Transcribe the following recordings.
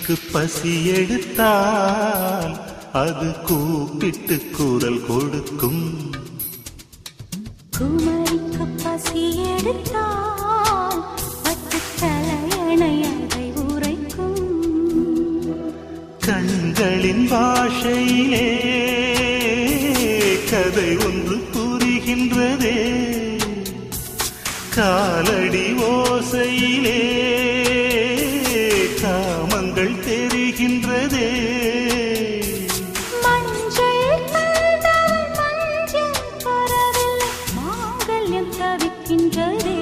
குழந்தைக்கு பசி எடுத்தால் அது கூப்பிட்டு குரல் கொடுக்கும் குமரிக்கு பசி எடுத்தால் பட்டு தலையணை அதை உரைக்கும் கண்களின் பாஷையிலே கதை ஒன்று புரிகின்றதே காலடி ஓசையிலே காமங்கள் தெரிகின்றதே மஞ்சள் தந்தவள் மஞ்சள் பரவில்லை மாங்கல்யம் தவிக்கின்றதே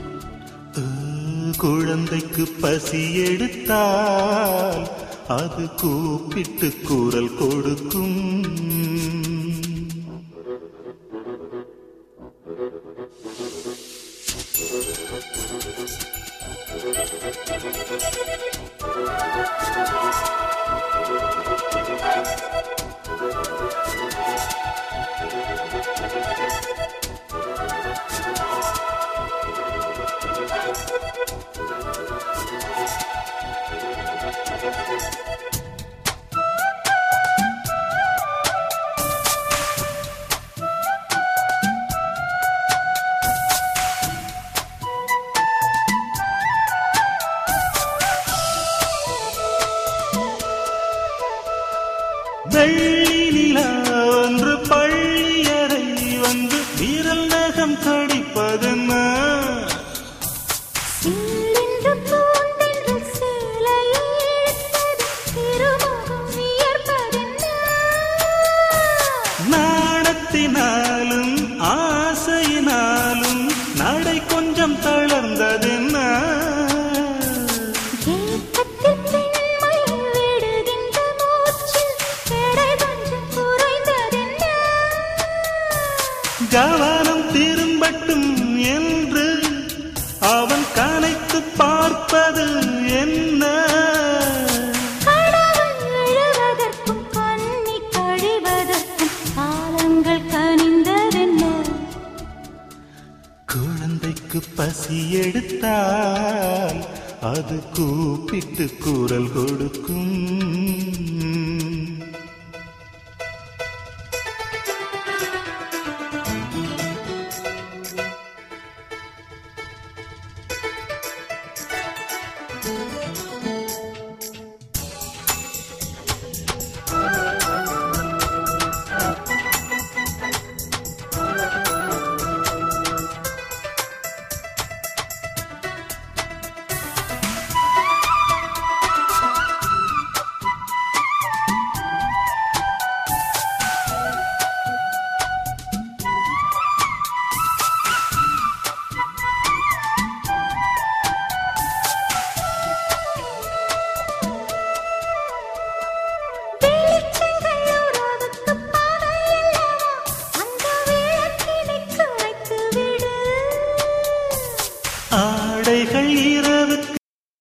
குழந்தைக்கு பசி எடுத்தால் அது கூப்பிட்டு குரல் கொடுக்கும் வெள்ளி நிலா ஒன்று பள்ளியறை வந்து விரல் நகம் கடிப்பதென்ன சில்லென்று பூந்தென்று சேலையை இழுத்தது திருமுகம் வியர்ப்பதென்ன நாணத்தினாலும் ஆசையினாலும் நடை கொஞ்சம் தளர்ந்ததென்ன ஏக்கத்தில் பெண்மை விடுகின்ற மூச்சில் எடை கொஞ்சம் குறைந்ததென்ன கவனம் திரும்பட்டும் என்று அவன் கனைத்து பார்ப்பது என்ன கடவுள் எழுவதற்கும் கண்ணி கழிவதற்கும் காலங்கள் கனிந்ததென்ன குழந்தைக்கு பசி எடுத்தால் அது கூப்பிட்டு குரல் கொடுக்கும் வெளிச்சங்கள் உறவுக்குப் பகையல்லவா? அந்த விளக்கினைக்கு வைத்து விடு. ஆடைகள் இரவுக்கு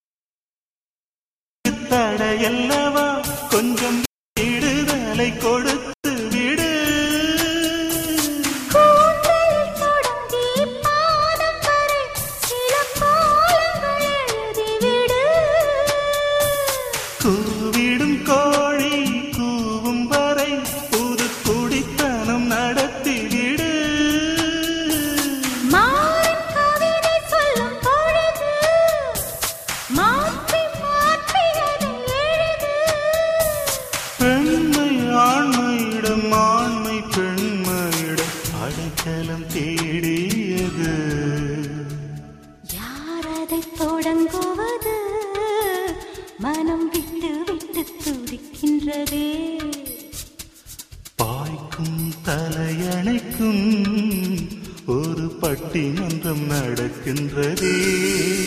தடையல்லவா கொஞ்சம் விடுதலை கொடுத்து விடு கூந்தலில் தொடங்கி பாதம் வரை சில கோலங்கள் எழுதி விடு. கூவிடும் கோழி கூவும் வரை புது குடித்தனம் நடத்தி விடு மாறன் கவிதை சொல்லும் பொழுது மாற்றி மாற்றி அதை எழுது. பெண்மை ஆண்மையிடம் ஆண்மை பெண்மையிடம் அடைக்கலம் தேடியது யார் அதைத் தொடங்குவது மனம் விட்டு விட்டு துடிக்கின்றதே பாய்க்கும் தலையணைக்கும் ஒரு பட்டிமன்றம் நடக்கின்றதே